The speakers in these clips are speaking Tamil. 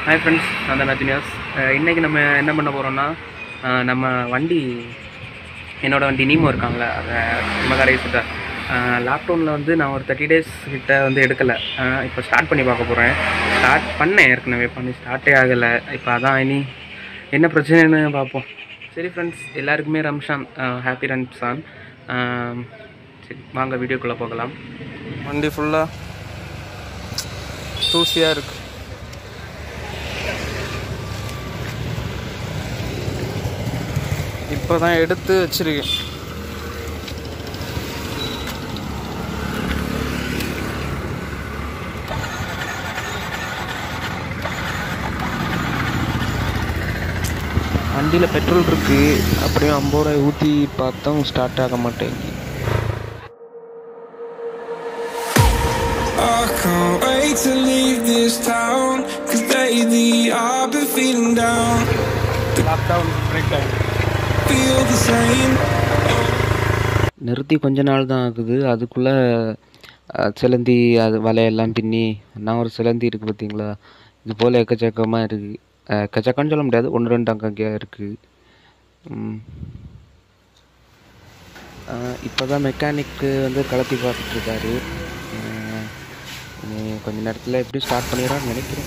ஹாய் ஃப்ரெண்ட்ஸ் நான் தான் மேத்யூனியாஸ் இன்றைக்கி நம்ம என்ன பண்ண போகிறோம்னா நம்ம வண்டி என்னோட வண்டி நீமோ இருக்காங்களே அதை நம்ம கரையை லாக்டவுனில் வந்து நான் ஒரு தேர்ட்டி டேஸ் கிட்ட வந்து எடுக்கலை இப்போ ஸ்டார்ட் பண்ணி பார்க்க போகிறேன் ஸ்டார்ட் பண்ணேன் ஏற்கனவே பண்ணி ஸ்டார்ட்டே ஆகலை இப்போ அதான் இனி என்ன பிரச்சனைன்னு பார்ப்போம் சரி ஃப்ரெண்ட்ஸ் எல்லாருக்குமே ரம்ஷான் ஹாப்பி ரம்ஷான் ஆஹ் சரி வாங்க வீடியோக்குள்ளே போகலாம் வண்டி ஃபுல்லாக தூசியாக இருக்கு இப்போ தான் எடுத்து வச்சிருக்கேன் வண்டியில் பெட்ரோல் இருக்கு அப்படியே ஐம்பது ரூபாய் ஊற்றி பார்த்தோம் ஸ்டார்ட் ஆக மாட்டேங்குது I can't wait to leave this town Cause lately I've been feeling down lockdown break ஆகிடுது Feel the same நிறுத்தி கொஞ்ச நாள் தான் ஆகுது அதுக்குள்ளே சிலந்தி அது வலையெல்லாம் பின்னி நான் ஒரு சிலந்தி இருக்குது பார்த்தீங்களா இது போல் எக்கச்சக்கமாக இருக்குது எக்கச்சக்கம்னு சொல்ல முடியாது ஒன்று ரெண்டு அங்கங்கே இருக்குது இப்போ தான் மெக்கானிக்கு வந்து கலத்தி பார்த்துட்ருக்காரு கொஞ்ச நேரத்தில் எப்படி ஸ்டார்ட் பண்ணிடுறான்னு நினைக்கிறேன்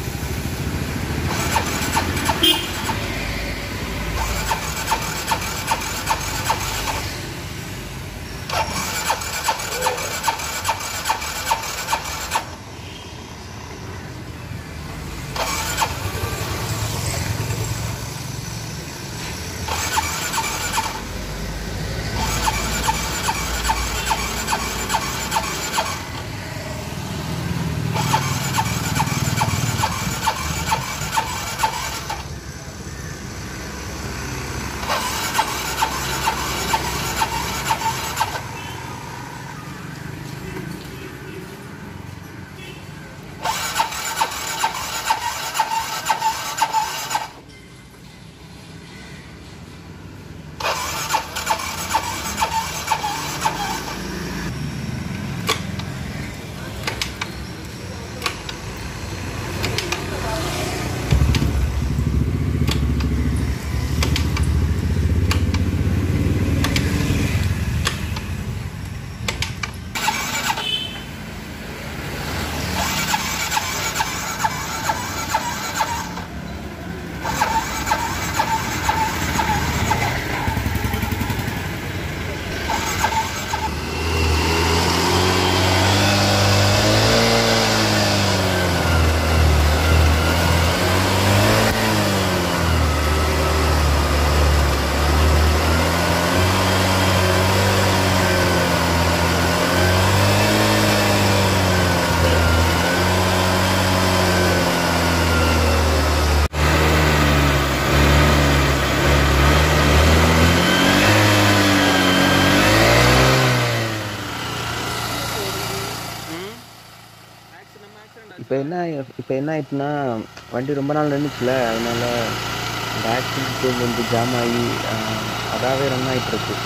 இப்போ என்ன இப்போ என்ன ஆயிட்டுனா வண்டி ரொம்ப நாள் நின்றுச்சுல அதனால அந்த ஆக்சிடென்ட் வந்து ஜாம் ஆகி அதாவே ரன் ஆகிட்டு இருக்கு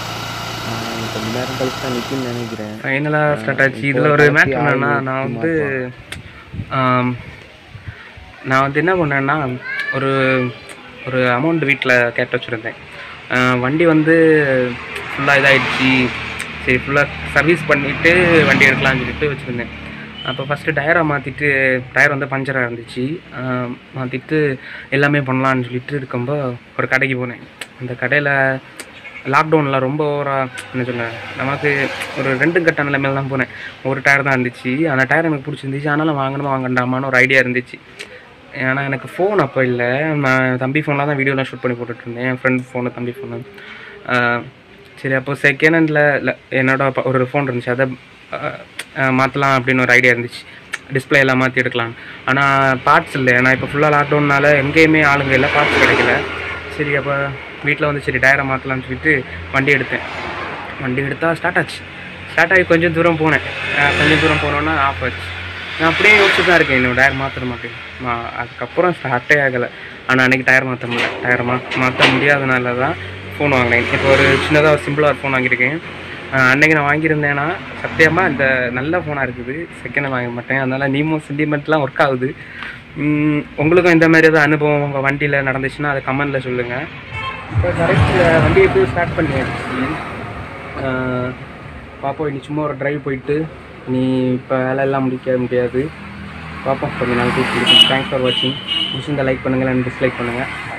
ஆஹ் கொஞ்ச நேரம் கழிச்சு தான் நிற்கும்னு நினைக்கிறேன் ஃபைனலாக ஸ்டார்ட் ஆச்சு இப்போ இதில் ஒரு கடைசி மேட்ரு ஆள் என்னன்னா நான் வந்து ஆம், நான் வந்து என்ன பண்ணேன்னா ஒரு ஒரு அமௌண்ட் வீட்டில் கேட்டு வச்சுருந்தேன் வண்டி வந்து ஃபுல்லாக இதாகிடுச்சு சரி ஃபுல்லாக சர்வீஸ் பண்ணிவிட்டு வண்டி எடுக்கலாம்னு சொல்லிட்டு வச்சுருந்தேன் அப்போ ஃபஸ்ட்டு டயரை மாற்றிட்டு டயர் வந்து பஞ்சராக இருந்துச்சு மாற்றிட்டு எல்லாமே பண்ணலான்னு சொல்லிட்டு இருக்கும்போ ஒரு கடைக்கு போனேன் அந்த கடையில் லாக்டவுனில் ரொம்ப ஓவராக என்ன சொல்ல நமக்கு ஒரு ரெண்டு கட்ட நிலைமையில தான் போனேன் ஒரு டயர் தான் இருந்துச்சு அந்த டயர் எனக்கு பிடிச்சிருந்துச்சு ஆனாலும் வாங்கணுமா வாங்கண்டாமான்னு ஒரு ஐடியா இருந்துச்சு ஏன்னா எனக்கு ஃபோன் அப்போ இல்லை நான் தம்பி ஃபோனில் தான் வீடியோலாம் ஷூட் பண்ணி போட்டுட்டு இருந்தேன் என் ஃப்ரெண்ட் ஃபோனு தம்பி ஃபோனு சரி அப்போ செகண்ட் ஹேண்டில் என்னோட ப- ஒரு ஃபோன் இருந்துச்சு அதை மாற்றலாம் அப்படின்னு ஒரு ஐடியா இருந்துச்சு டிஸ்பிளே எல்லாம் மாற்றி எடுக்கலாம் ஆனால் பார்ட்ஸ் இல்லை ஏன்னா இப்போ ஃபுல்லாக லாக்டவுன்னால எங்கேயுமே ஆளுங்க இல்லை பார்ட்ஸ் கிடைக்கல சரி அப்போ வீட்டில் வந்து சரி டயரை மாற்றலாம்னு சொல்லிட்டு வண்டி எடுத்தேன் வண்டி எடுத்தால் ஸ்டார்ட் ஆச்சு ஸ்டார்ட் ஆகி கொஞ்சம் தூரம் போனேன் அஹ் கொஞ்சம் தூரம் போனோன்னா ஆஃப் ஆச்சு நான் அப்படியே யோசிச்சு தான் இருக்கேன் இன்னும் டயர் மாற்ற மாட்டேன் நான் அதுக்கப்புறம் ஸ்டார்ட்டே ஆகலை ஆனால் அன்றைக்கி டயர் மாற்ற முடியல டயர் மா மாற்ற முடியாதனால தான் ஃபோன் வாங்கினேன் இப்போ ஒரு சின்னதாக ஒரு சிம்பிளாக ஒரு ஃபோன் வாங்கியிருக்கேன் அஹ் அன்னைக்கு நான் வாங்கியிருந்தேன்னா சத்தியமாக இந்த நல்ல ஃபோனாக இருக்குது செகண்ட் வாங்க மாட்டேன் அதனால் நீமோ சென்டிமெண்ட்லாம் ஒர்க் ஆகுது ம், உங்களுக்கும் இந்த மாதிரி ஏதாவது அனுபவம் உங்கள் வண்டியில் நடந்துச்சுன்னா அதை கமெண்டில் சொல்லுங்கள் இப்போ கரெக்டில் வண்டி எப்படியும் ஸ்டார்ட் பண்ணியாச்சு ஆஹ், பார்ப்போம் இனி சும்மா ஒரு டிரைவ் போயிட்டு நீ இப்போ வேலையெல்லாம் முடிக்க முடியாது பார்ப்போம் கொஞ்ச நாள் போயிட்டு தேங்க்ஸ் ஃபார் வாட்சிங் பிடிச்சிருந்தா லைக் பண்ணுங்கள் அண்ட் டிஸ்லைக் பண்ணுங்கள்